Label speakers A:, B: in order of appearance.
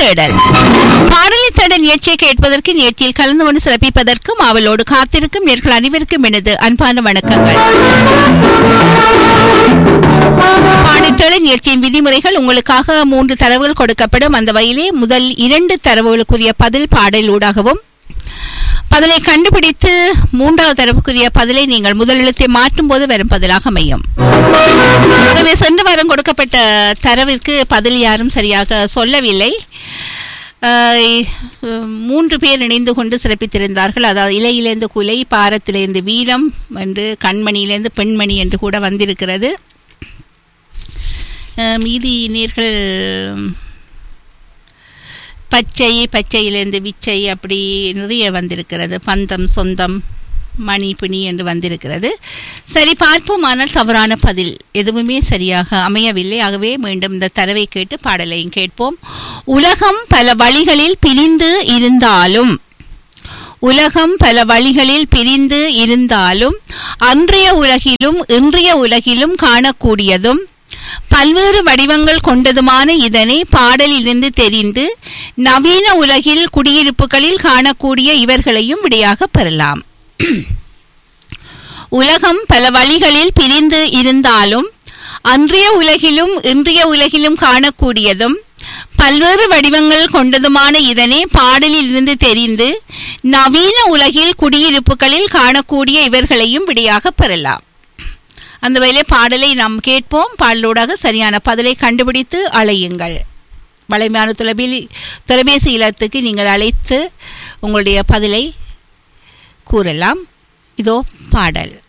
A: தேடல் பாடலை தேடல் நிகழ்ச்சியை கேட்பதற்கு நிகழ்ச்சியில் கலந்து கொண்டு சிறப்பிப்பதற்கும் அவளோடு காத்திருக்கும் நேர்கள் அனைவருக்கும் எனது அன்பான வணக்கங்கள் பாடத்தேட நிகழ்ச்சியின் விதிமுறைகள் உங்களுக்காக மூன்று தரவுகள் கொடுக்கப்படும் அந்த வகையிலே முதல் இரண்டு தரவுகளுக்குரிய பதில் பாடலூடாகவும் பதிலை கண்டுபிடித்து மூன்றாவது தரவுக்குரிய பதிலை நீங்கள் முதல் எழுத்தை மாற்றும் போது வரும் பதிலாக அமையும் ஆகவே சென்ற வாரம் கொடுக்கப்பட்ட தரவிற்கு பதில் யாரும் சரியாக சொல்லவில்லை ஆஹ் மூன்று பேர் இணைந்து கொண்டு சிறப்பித்திருந்தார்கள் அதாவது இலையிலேருந்து குலை பாரத்திலேருந்து வீரம் என்று கண்மணியிலேருந்து பெண்மணி என்று கூட வந்திருக்கிறது ஆஹ் மீதி நீர்கள் பச்சை பச்சையிலேருந்து விச்சை அப்படி நிறைய வந்திருக்கிறது பந்தம் சொந்தம் மணி பிணி என்று வந்திருக்கிறது சரி பார்ப்போம் ஆனால் தவறான பதில் எதுவுமே சரியாக அமையவில்லை ஆகவே மீண்டும் இந்த தரவை கேட்டு பாடலையும் கேட்போம் உலகம் பல வழிகளில் பிரிந்து இருந்தாலும் உலகம் பல வழிகளில் பிரிந்து இருந்தாலும் அன்றைய உலகிலும் இன்றைய உலகிலும் காணக்கூடியதும் பல்வேறு வடிவங்கள் கொண்டதுமான இதனை பாடலிலிருந்து தெரிந்து நவீன உலகில் குடியிருப்புகளில் காணக்கூடிய இவர்களையும் விடையாக பெறலாம் உலகம் பல வழிகளில் பிரிந்து இருந்தாலும் அன்றைய உலகிலும் இன்றைய உலகிலும் காணக்கூடியதும் பல்வேறு வடிவங்கள் கொண்டதுமான இதனை பாடலில் இருந்து தெரிந்து நவீன உலகில் குடியிருப்புகளில் காணக்கூடிய இவர்களையும் விடையாக பெறலாம் அந்த வகையிலே பாடலை நாம் கேட்போம் பாடலோடாக சரியான பதிலை கண்டுபிடித்து அழையுங்கள் வலைமையான தொலைபே தொலைபேசி இல்லத்துக்கு நீங்கள் அழைத்து உங்களுடைய பதிலை கூறலாம் இதோ பாடல்